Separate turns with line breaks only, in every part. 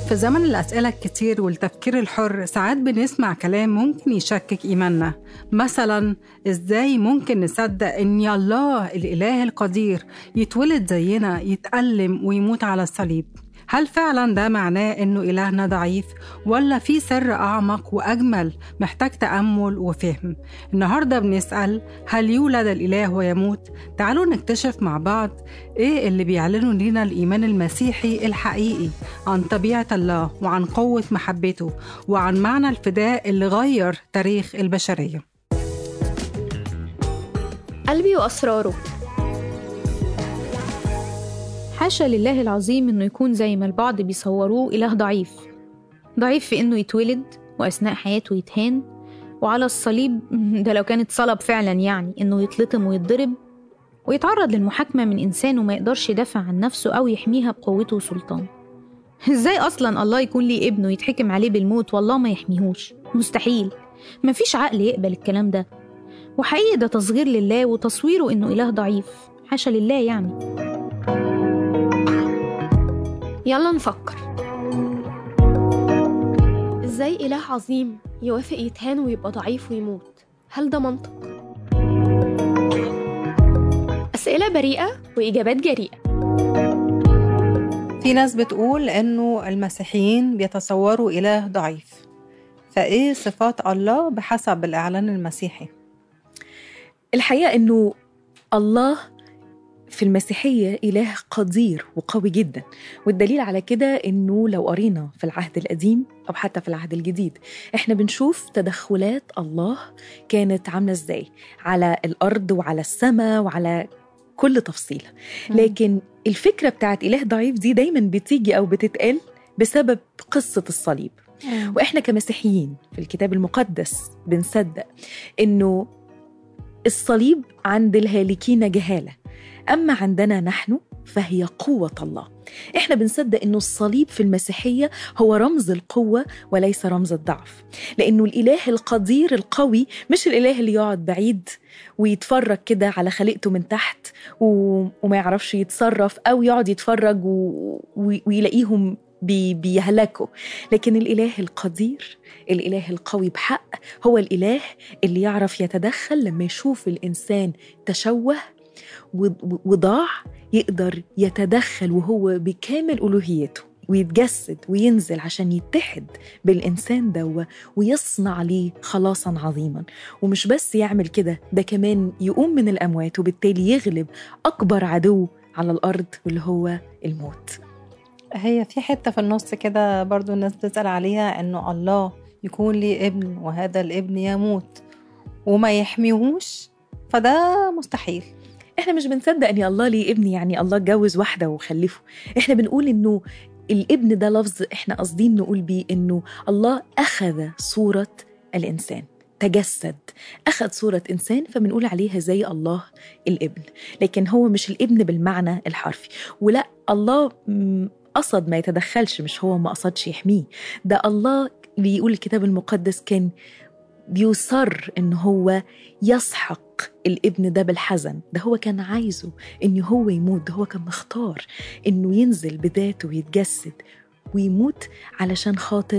في زمن الأسئلة الكتير والتفكير الحر ساعات بنسمع كلام ممكن يشكك إيماننا مثلا إزاي ممكن نصدق إن الله الإله القدير يتولد زينا يتألم ويموت على الصليب هل فعلا ده معناه انه الهنا ضعيف ولا في سر اعمق واجمل محتاج تامل وفهم النهارده بنسال هل يولد الاله ويموت تعالوا نكتشف مع بعض ايه اللي بيعلنوا لنا الايمان المسيحي الحقيقي عن طبيعه الله وعن قوه محبته وعن معنى الفداء اللي غير تاريخ البشريه
قلبي وأسراره حاشا لله العظيم إنه يكون زي ما البعض بيصوروه إله ضعيف ضعيف في إنه يتولد وأثناء حياته يتهان وعلى الصليب ده لو كانت صلب فعلا يعني إنه يتلطم ويتضرب ويتعرض للمحاكمة من إنسان وما يقدرش يدافع عن نفسه أو يحميها بقوته وسلطانه إزاي أصلا الله يكون ليه ابنه يتحكم عليه بالموت والله ما يحميهوش مستحيل مفيش عقل يقبل الكلام ده وحقيقي ده تصغير لله وتصويره إنه إله ضعيف حاشا لله يعني
يلا نفكر ازاي إله عظيم يوافق يتهان ويبقى ضعيف ويموت هل ده منطق؟ أسئلة بريئة وإجابات جريئة
في ناس بتقول انه المسيحيين بيتصوروا اله ضعيف فايه صفات الله بحسب الاعلان المسيحي
الحقيقة إنه الله في المسيحية إله قدير وقوي جدا والدليل على كده إنه لو قرينا في العهد القديم أو حتى في العهد الجديد إحنا بنشوف تدخلات الله كانت عاملة إزاي على الأرض وعلى السماء وعلى كل تفصيلة لكن الفكرة بتاعت إله ضعيف دي دايما بتيجي أو بتتقال بسبب قصة الصليب واحنا كمسيحيين في الكتاب المقدس بنصدق انه الصليب عند الهالكين جهاله اما عندنا نحن فهي قوه الله احنا بنصدق انه الصليب في المسيحيه هو رمز القوه وليس رمز الضعف لانه الاله القدير القوي مش الاله اللي يقعد بعيد ويتفرج كده على خليقته من تحت و... وما يعرفش يتصرف او يقعد يتفرج و... و... ويلاقيهم بي... بيهلكوا لكن الاله القدير الاله القوي بحق هو الاله اللي يعرف يتدخل لما يشوف الانسان تشوه و- وضاع يقدر يتدخل وهو بكامل الوهيته ويتجسد وينزل عشان يتحد بالإنسان ده ويصنع ليه خلاصا عظيما ومش بس يعمل كده ده كمان يقوم من الأموات وبالتالي يغلب أكبر عدو على الأرض واللي هو الموت
هي في حتة في النص كده برضو الناس بتسأل عليها انه الله يكون ليه ابن وهذا الابن يموت وما يحميهوش فده مستحيل
احنا مش بنصدق ان الله ليه ابن يعني الله اتجوز واحده وخلفه احنا بنقول انه الابن ده لفظ احنا قاصدين نقول بيه انه الله اخذ صوره الانسان تجسد أخذ صورة إنسان فبنقول عليها زي الله الابن لكن هو مش الابن بالمعنى الحرفي ولا الله م- قصد ما يتدخلش مش هو ما قصدش يحميه ده الله بيقول الكتاب المقدس كان بيصر إن هو يسحق الابن ده بالحزن ده هو كان عايزه إن هو يموت ده هو كان مختار إنه ينزل بذاته ويتجسد ويموت علشان خاطر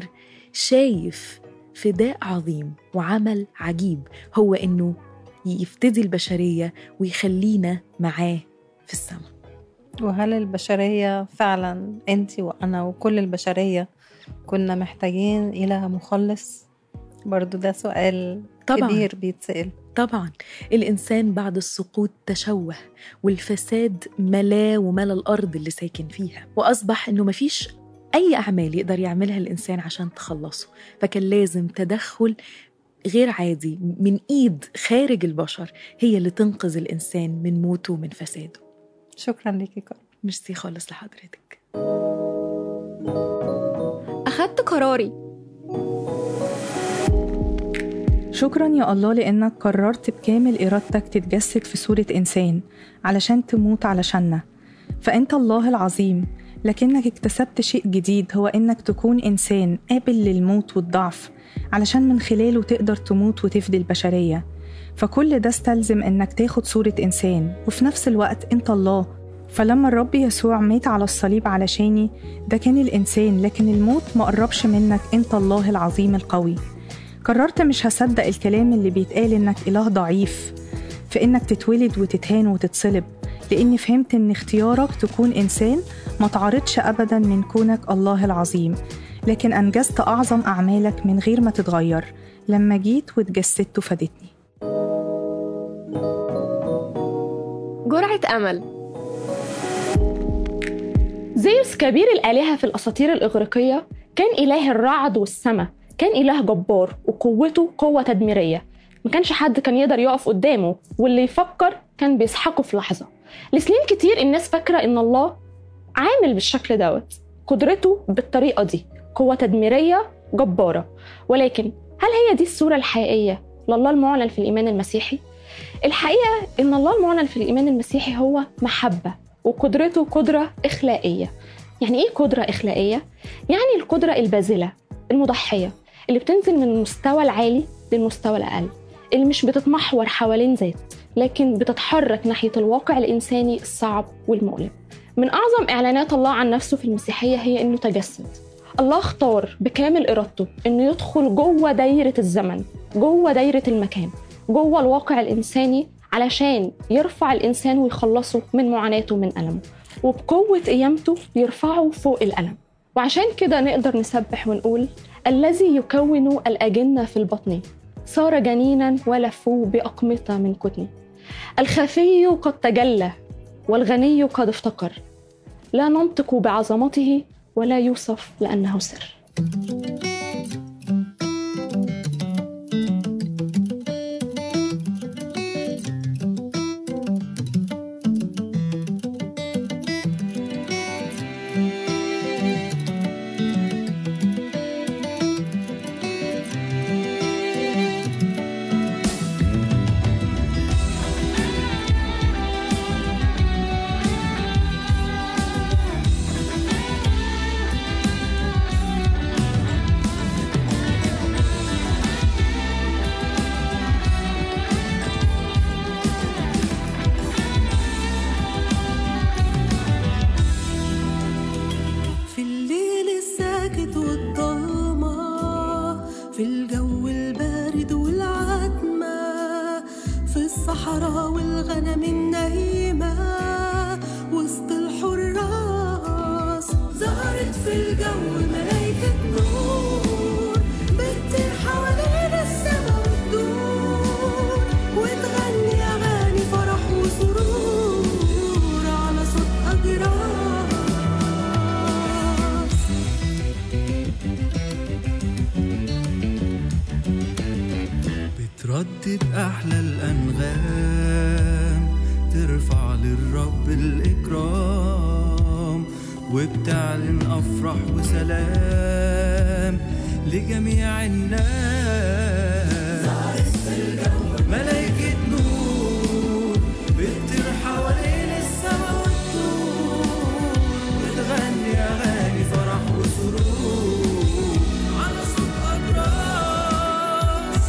شايف فداء عظيم وعمل عجيب هو إنه يفتدي البشرية ويخلينا معاه في السماء
وهل البشرية فعلا انت وانا وكل البشرية كنا محتاجين إله مخلص برضو ده سؤال
طبعاً.
كبير بيتسأل
طبعا الإنسان بعد السقوط تشوه والفساد ملاه وملا الأرض اللي ساكن فيها وأصبح إنه مفيش أي أعمال يقدر يعملها الإنسان عشان تخلصه فكان لازم تدخل غير عادي من إيد خارج البشر هي اللي تنقذ الإنسان من موته ومن فساده
شكرا ليكي كار
ميرسي خالص لحضرتك
أخدت قراري
شكرا يا الله لأنك قررت بكامل إرادتك تتجسد في صورة إنسان علشان تموت علشاننا فأنت الله العظيم لكنك اكتسبت شيء جديد هو إنك تكون إنسان قابل للموت والضعف علشان من خلاله تقدر تموت وتفدي البشرية فكل ده استلزم إنك تاخد صورة إنسان وفي نفس الوقت أنت الله فلما الرب يسوع مات على الصليب علشاني ده كان الإنسان لكن الموت ما قربش منك أنت الله العظيم القوي قررت مش هصدق الكلام اللي بيتقال إنك إله ضعيف في إنك تتولد وتتهان وتتصلب لأني فهمت إن اختيارك تكون إنسان ما تعرضش أبدا من كونك الله العظيم لكن أنجزت أعظم أعمالك من غير ما تتغير لما جيت واتجسدت وفادتني
جرعة أمل
زيوس كبير الآلهة في الأساطير الإغريقية كان إله الرعد والسماء كان إله جبار وقوته قوة تدميرية ما كانش حد كان يقدر يقف قدامه واللي يفكر كان بيسحقه في لحظة لسنين كتير الناس فاكرة إن الله عامل بالشكل دوت قدرته بالطريقة دي قوة تدميرية جبارة ولكن هل هي دي الصورة الحقيقية لله المعلن في الإيمان المسيحي؟ الحقيقة إن الله المعلن في الإيمان المسيحي هو محبة وقدرته قدرة إخلائية يعني إيه قدرة إخلائية؟ يعني القدرة الباذلة المضحية اللي بتنزل من المستوى العالي للمستوى الأقل اللي مش بتتمحور حوالين ذات لكن بتتحرك ناحية الواقع الإنساني الصعب والمؤلم من أعظم إعلانات الله عن نفسه في المسيحية هي إنه تجسد الله اختار بكامل إرادته إنه يدخل جوه دايرة الزمن جوه دايرة المكان جوه الواقع الإنساني علشان يرفع الإنسان ويخلصه من معاناته من ألمه وبقوة قيامته يرفعه فوق الألم وعشان كده نقدر نسبح ونقول الذي يكون الأجنة في البطن صار جنينا ولفوه بأقمطة من كتن الخفي قد تجلى والغني قد افتقر لا ننطق بعظمته ولا يوصف لأنه سر
في الليل الساكت والضلمة في الجو البارد والعتمة في الصحراء والغنم النايمة وسط الحراس ظهرت في الجو ملايكة نور بتطير حوالين السما وتدور وتغني أغاني فرح وسرور على صوت أجراس
بتردد أحلى الأنغام ترفع للرب الإكرام وبتعلن أفرح وسلام لجميع الناس ملايكة نور بتطير حوالين السما والطور وتغني أغاني فرح وسرور على صوت أجراس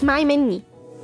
اسمعي مني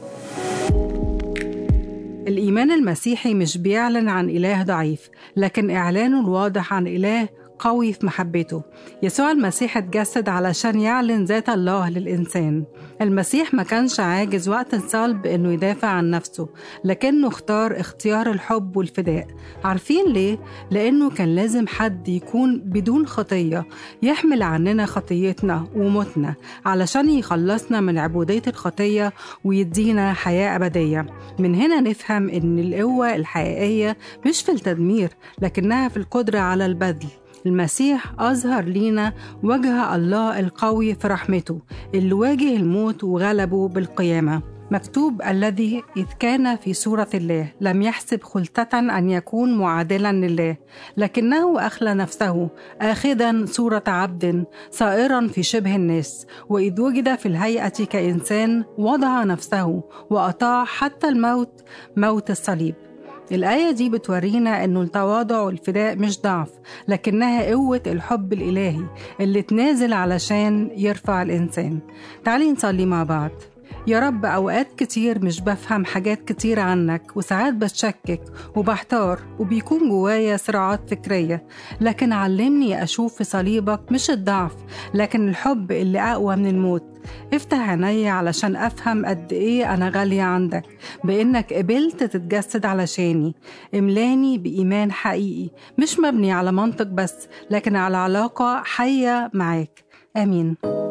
الإيمان المسيحي مش بيعلن عن إله ضعيف لكن إعلانه الواضح عن إله قوي في محبته يسوع المسيح اتجسد علشان يعلن ذات الله للإنسان المسيح ما كانش عاجز وقت الصلب إنه يدافع عن نفسه لكنه اختار اختيار الحب والفداء عارفين ليه؟ لأنه كان لازم حد يكون بدون خطية يحمل عننا خطيتنا وموتنا علشان يخلصنا من عبودية الخطية ويدينا حياة أبدية من هنا نفهم إن القوة الحقيقية مش في التدمير لكنها في القدرة على البذل المسيح أظهر لينا وجه الله القوي في رحمته اللي واجه الموت وغلبه بالقيامة مكتوب الذي إذ كان في صورة الله لم يحسب خلطة أن يكون معادلا لله لكنه أخلى نفسه آخذا صورة عبد صائرا في شبه الناس وإذ وجد في الهيئة كإنسان وضع نفسه وأطاع حتى الموت موت الصليب الآية دي بتورينا إنه التواضع والفداء مش ضعف لكنها قوة الحب الإلهي اللي تنازل علشان يرفع الإنسان تعالي نصلي مع بعض يا رب أوقات كتير مش بفهم حاجات كتير عنك وساعات بتشكك وبحتار وبيكون جوايا صراعات فكرية لكن علمني أشوف في صليبك مش الضعف لكن الحب اللي أقوى من الموت افتح عيني علشان أفهم قد إيه أنا غالية عندك بإنك قبلت تتجسد علشاني املاني بإيمان حقيقي مش مبني على منطق بس لكن على علاقة حية معاك آمين